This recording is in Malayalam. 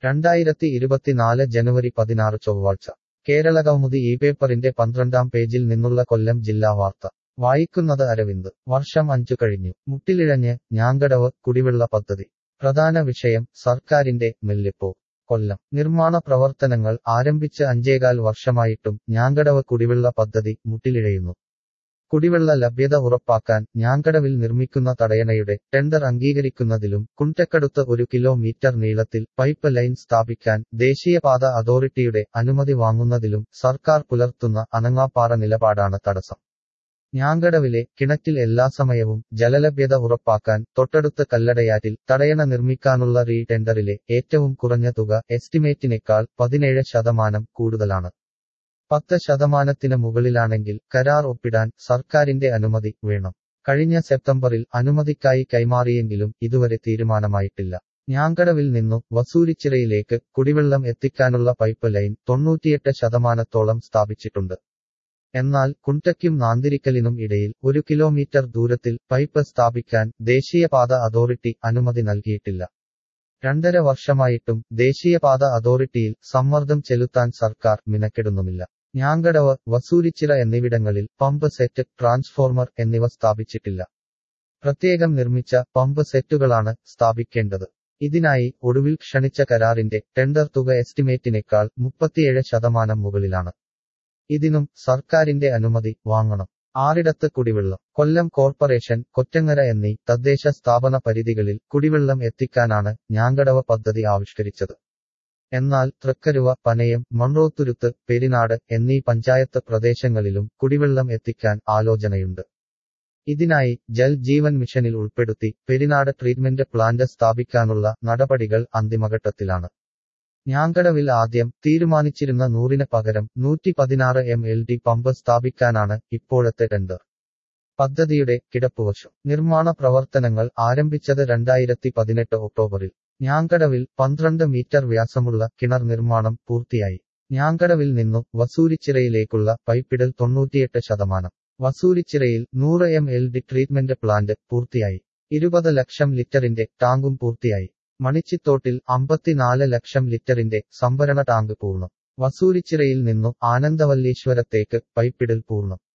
രണ്ടായിരത്തി ഇരുപത്തിനാല് ജനുവരി പതിനാറ് ചൊവ്വാഴ്ച കേരള കൗമുദി ഈ പേപ്പറിന്റെ പന്ത്രണ്ടാം പേജിൽ നിന്നുള്ള കൊല്ലം ജില്ലാ വാർത്ത വായിക്കുന്നത് അരവിന്ദ് വർഷം അഞ്ചു കഴിഞ്ഞു മുട്ടിലിഴഞ്ഞ് ഞാങ്കടവ് കുടിവെള്ള പദ്ധതി പ്രധാന വിഷയം സർക്കാരിന്റെ മെല്ലിപ്പോ കൊല്ലം നിർമ്മാണ പ്രവർത്തനങ്ങൾ ആരംഭിച്ച് അഞ്ചേകാൽ വർഷമായിട്ടും ഞാങ്കടവ് കുടിവെള്ള പദ്ധതി മുട്ടിലിഴയുന്നു കുടിവെള്ള ലഭ്യത ഉറപ്പാക്കാൻ ഞാങ്കടവിൽ നിർമ്മിക്കുന്ന തടയണയുടെ ടെൻഡർ അംഗീകരിക്കുന്നതിലും കുണ്ടക്കടുത്ത് ഒരു കിലോമീറ്റർ നീളത്തിൽ പൈപ്പ് ലൈൻ സ്ഥാപിക്കാൻ ദേശീയപാത അതോറിറ്റിയുടെ അനുമതി വാങ്ങുന്നതിലും സർക്കാർ പുലർത്തുന്ന അനങ്ങാപ്പാറ നിലപാടാണ് തടസ്സം ഞാങ്കടവിലെ കിണറ്റിൽ എല്ലാ സമയവും ജലലഭ്യത ഉറപ്പാക്കാൻ തൊട്ടടുത്ത് കല്ലടയാറ്റിൽ തടയണ നിർമ്മിക്കാനുള്ള റീ ടെൻഡറിലെ ഏറ്റവും കുറഞ്ഞ തുക എസ്റ്റിമേറ്റിനേക്കാൾ പതിനേഴ് ശതമാനം കൂടുതലാണ് പത്ത് ശതമാനത്തിന് മുകളിലാണെങ്കിൽ കരാർ ഒപ്പിടാൻ സർക്കാരിന്റെ അനുമതി വേണം കഴിഞ്ഞ സെപ്റ്റംബറിൽ അനുമതിക്കായി കൈമാറിയെങ്കിലും ഇതുവരെ തീരുമാനമായിട്ടില്ല ഞാങ്കടവിൽ നിന്നു വസൂരിച്ചിറയിലേക്ക് കുടിവെള്ളം എത്തിക്കാനുള്ള പൈപ്പ് ലൈൻ തൊണ്ണൂറ്റിയെട്ട് ശതമാനത്തോളം സ്ഥാപിച്ചിട്ടുണ്ട് എന്നാൽ കുണ്ടയ്ക്കും നാന്തിരിക്കലിനും ഇടയിൽ ഒരു കിലോമീറ്റർ ദൂരത്തിൽ പൈപ്പ് സ്ഥാപിക്കാൻ ദേശീയപാത അതോറിറ്റി അനുമതി നൽകിയിട്ടില്ല രണ്ടര വർഷമായിട്ടും ദേശീയപാത അതോറിറ്റിയിൽ സമ്മർദ്ദം ചെലുത്താൻ സർക്കാർ മിനക്കെടുന്നുമില്ല ഞാങ്കടവ് വസൂരിച്ചിറ എന്നിവിടങ്ങളിൽ പമ്പ് സെറ്റ് ട്രാൻസ്ഫോർമർ എന്നിവ സ്ഥാപിച്ചിട്ടില്ല പ്രത്യേകം നിർമ്മിച്ച പമ്പ് സെറ്റുകളാണ് സ്ഥാപിക്കേണ്ടത് ഇതിനായി ഒടുവിൽ ക്ഷണിച്ച കരാറിന്റെ ടെൻഡർ തുക എസ്റ്റിമേറ്റിനേക്കാൾ മുപ്പത്തിയേഴ് ശതമാനം മുകളിലാണ് ഇതിനും സർക്കാരിന്റെ അനുമതി വാങ്ങണം ആറിടത്ത് കുടിവെള്ളം കൊല്ലം കോർപ്പറേഷൻ കൊറ്റങ്ങര എന്നീ തദ്ദേശ സ്ഥാപന പരിധികളിൽ കുടിവെള്ളം എത്തിക്കാനാണ് ഞാങ്കടവ പദ്ധതി ആവിഷ്കരിച്ചത് എന്നാൽ തൃക്കരുവ പനയം മൺറോത്തുരുത്ത് പെരിനാട് എന്നീ പഞ്ചായത്ത് പ്രദേശങ്ങളിലും കുടിവെള്ളം എത്തിക്കാൻ ആലോചനയുണ്ട് ഇതിനായി ജൽ ജീവൻ മിഷനിൽ ഉൾപ്പെടുത്തി പെരിനാട് ട്രീറ്റ്മെന്റ് പ്ലാന്റ് സ്ഥാപിക്കാനുള്ള നടപടികൾ അന്തിമഘട്ടത്തിലാണ് ഞാങ്കടവിൽ ആദ്യം തീരുമാനിച്ചിരുന്ന നൂറിന് പകരം നൂറ്റി പതിനാറ് എം എൽ ഡി പമ്പ് സ്ഥാപിക്കാനാണ് ഇപ്പോഴത്തെ ടെൻഡർ പദ്ധതിയുടെ കിടപ്പുവശം നിർമ്മാണ പ്രവർത്തനങ്ങൾ ആരംഭിച്ചത് രണ്ടായിരത്തി പതിനെട്ട് ഒക്ടോബറിൽ ഞാങ്കടവിൽ പന്ത്രണ്ട് മീറ്റർ വ്യാസമുള്ള കിണർ നിർമ്മാണം പൂർത്തിയായി ഞാങ്കടവിൽ നിന്നു വസൂരിച്ചിറയിലേക്കുള്ള പൈപ്പിടൽ തൊണ്ണൂറ്റിയെട്ട് ശതമാനം വസൂരിച്ചിറയിൽ നൂറ് M L D treatment plant പൂർത്തിയായി ഇരുപത് ലക്ഷം ലിറ്ററിന്റെ ടാങ്കും പൂർത്തിയായി മണിച്ചിത്തോട്ടിൽ അമ്പത്തിനാല് ലക്ഷം ലിറ്ററിന്റെ സംഭരണ ടാങ്ക് പൂർണ്ണം വസൂരിച്ചിറയിൽ നിന്നു ആനന്ദവല്ലീശ്വരത്തേക്ക് പൈപ്പിടൽ പൂർണ്ണം